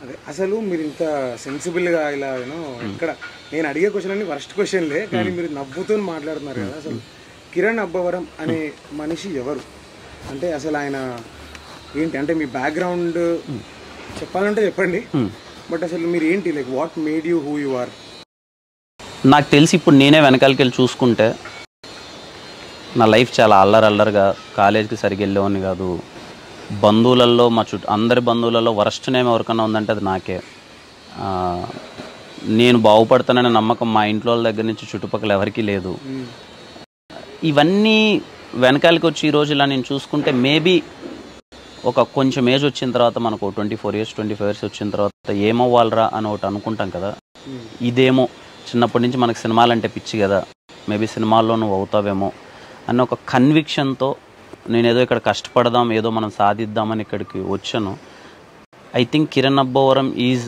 అదే అసలు మీరు ఇంత సెన్సిబుల్గా ఇలా యూనో ఇక్కడ నేను అడిగే క్వశ్చన్ అన్ని వర్స్ట్ క్వశ్చన్లే కానీ మీరు నవ్వుతూ మాట్లాడుతున్నారు కదా అసలు కిరణ్ అబ్బవరం అనే మనిషి ఎవరు అంటే అసలు ఆయన ఏంటి అంటే మీ బ్యాక్గ్రౌండ్ చెప్పాలంటే చెప్పండి బట్ అసలు మీరు ఏంటి like what made you who you are నాకు తెలిసి ఇప్పుడు నేనే వెనకాలకి వెళ్ళి చూసుకుంటే నా లైఫ్ చాలా అల్లరి అల్లరిగా కాలేజ్కి సరిగ్గా వెళ్ళేవాడిని కాదు బంధువులలో మా చుట్టూ అందరి బంధువులలో వరస్ట్ నేమ్ ఎవరికైనా ఉందంటే అది నాకే ఆ, నేను బాగుపడతాననే నమ్మకం మా ఇంట్లో వాళ్ళ దగ్గర నుంచి చుట్టుపక్కల ఎవరికీ లేదు ఇవన్నీ వెనకాలకి వచ్చి ఈరోజు ఇలా నేను చూసుకుంటే మేబీ ఒక కొంచెం ఏజ్ వచ్చిన తర్వాత మనకు twenty four years twenty five years వచ్చిన తర్వాత ఏమవ్వాలరా అని ఒకటి అనుకుంటాం కదా ఇదేమో చిన్నప్పటి నుంచి మనకు సినిమాలు అంటే పిచ్చి కదా మేబీ సినిమాల్లో నువ్వు అవుతావేమో అన్న ఒక కన్విక్షన్తో నేను ఏదో ఇక్కడ కష్టపడదాం ఏదో మనం సాధిద్దామని ఇక్కడికి వచ్చాను I think Kiran Abbavaram is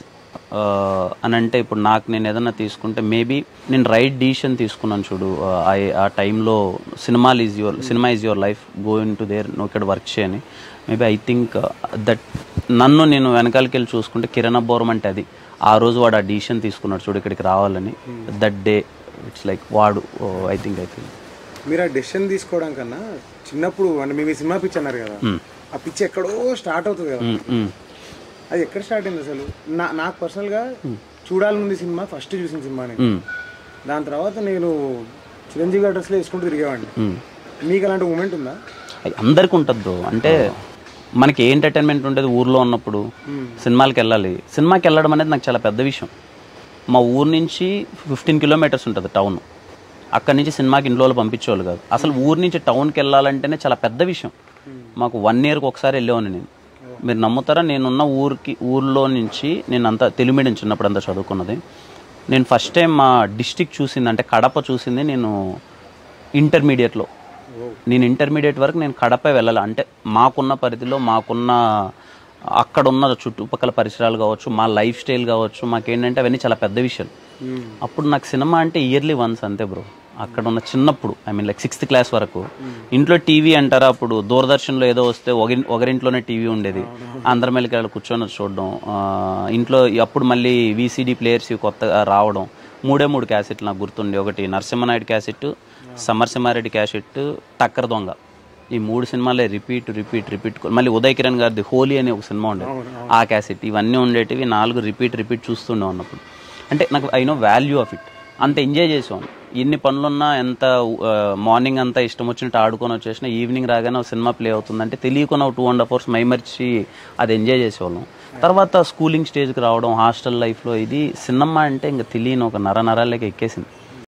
అని అంటే ఇప్పుడు నాకు నేను ఏదైనా తీసుకుంటే మేబీ నేను రైట్ డిసిషన్ తీసుకున్నాను చూడు ఆ, I- ఆ టైంలో సినిమాలు is your cinema is your life going to there నువ్వు ఇక్కడ వర్క్ చేయని మేబీ ఐ థింక్ దట్ నన్ను నేను వెనకాలకి వెళ్ళి చూసుకుంటే కిరణ్ అబ్బవరం అంటే అది ఆ రోజు వాడు ఆ డిసిషన్ తీసుకున్నాడు చూడు ఇక్కడికి రావాలని దట్ డే ఇట్స్ లైక్ వాడు ఐ థింక్ ఐ థింక్ మీరు ఆ డెసిషన్ తీసుకోవడం కన్నా చిన్నప్పుడు అంటే మేము ఈ సినిమా పిచ్ అన్నారు కదా ఆ పిచ్ ఎక్కడో స్టార్ట్ అవుతుంది కదా అది ఎక్కడ స్టార్ట్ అయింది అసలు నా నాకు పర్సనల్గా చూడాలనుంది సినిమా ఫస్ట్ చూసిన సినిమా నేను దాని తర్వాత నేను చిరంజీవి గారి డ్రెస్లో వేసుకుంటూ తిరిగేవాడిని మీకు అలాంటి మూమెంట్ ఉందా అందరికి ఉంటుంది బ్రో అంటే మనకి ఏ ఎంటర్టైన్మెంట్ ఉండేది ఊర్లో ఉన్నప్పుడు సినిమాలకి వెళ్ళాలి సినిమాకి వెళ్ళడం అనేది నాకు చాలా పెద్ద విషయం మా ఊరు నుంచి ఫిఫ్టీన్ కిలోమీటర్స్ ఉంటుంది టౌన్ అక్కడి నుంచి సినిమాకి ఇంట్లో వాళ్ళు పంపించేవాళ్ళు కాదు అసలు ఊరు నుంచి టౌన్కి వెళ్ళాలంటేనే చాలా పెద్ద విషయం మాకు వన్ ఇయర్కి ఒకసారి వెళ్ళేవాడిని నేను మీరు నమ్ముతారా నేనున్న ఊరికి ఊర్లో నుంచి నేను అంతా తెలుగు మీడియం చిన్నప్పుడు అంతా చదువుకున్నది నేను ఫస్ట్ టైం మా డిస్టిక్ చూసింది అంటే కడప చూసింది నేను ఇంటర్మీడియట్లో నేను ఇంటర్మీడియట్ వరకు నేను కడప వెళ్ళాలి అంటే మాకున్న పరిధిలో మాకున్న అక్కడ ఉన్న చుట్టుపక్కల పరిసరాలు కావచ్చు మా లైఫ్ స్టైల్ కావచ్చు మాకేంటంటే అవన్నీ చాలా పెద్ద విషయాలు అప్పుడు నాకు సినిమా అంటే ఇయర్లీ వన్స్ అంతే బ్రో అక్కడ ఉన్న చిన్నప్పుడు I mean like sixth class వరకు ఇంట్లో టీవీ అంటారా అప్పుడు దూరదర్శన్లో ఏదో వస్తే ఒకరి ఒకరింట్లోనే టీవీ ఉండేది అందరం వెళ్ళి కూర్చొని చూడడం ఆ, ఇంట్లో అప్పుడు మళ్ళీ వీసీడీ ప్లేయర్స్ కొత్తగా రావడం మూడే మూడు క్యాసెట్లు నాకు గుర్తుండే ఒకటి నరసింహనాయుడు క్యాసెట్ సమరసింహారెడ్డి క్యాసెట్ టక్కర్ దొంగ ఈ మూడు సినిమాలే రిపీట్ రిపీట్ రిపీట్ మళ్ళీ ఉదయ్ కిరణ్ గారిది హోలీ అనే ఒక సినిమా ఉండేది ఆ క్యాసెట్ ఇవన్నీ ఉండేటివి నాలుగు రిపీట్ రిపీట్ చూస్తుండే ఉన్నప్పుడు అంటే నాకు I know value of it అంత ఎంజాయ్ చేసేవాను ఎన్ని పనులున్నా ఎంత మార్నింగ్ అంతా ఇష్టం వచ్చినట్టు ఆడుకొని వచ్చేసిన ఈవినింగ్ రాగానే ఒక సినిమా ప్లే అవుతుందంటే తెలియకుండా టూ అండ్ హాఫ్ అవర్స్ మైమర్చి అది ఎంజాయ్ చేసేవాళ్ళం తర్వాత స్కూలింగ్ స్టేజ్కి రావడం హాస్టల్ లైఫ్లో ఇది సినిమా అంటే ఇంకా తెలియని ఒక నర నరాలకి ఎక్కేసింది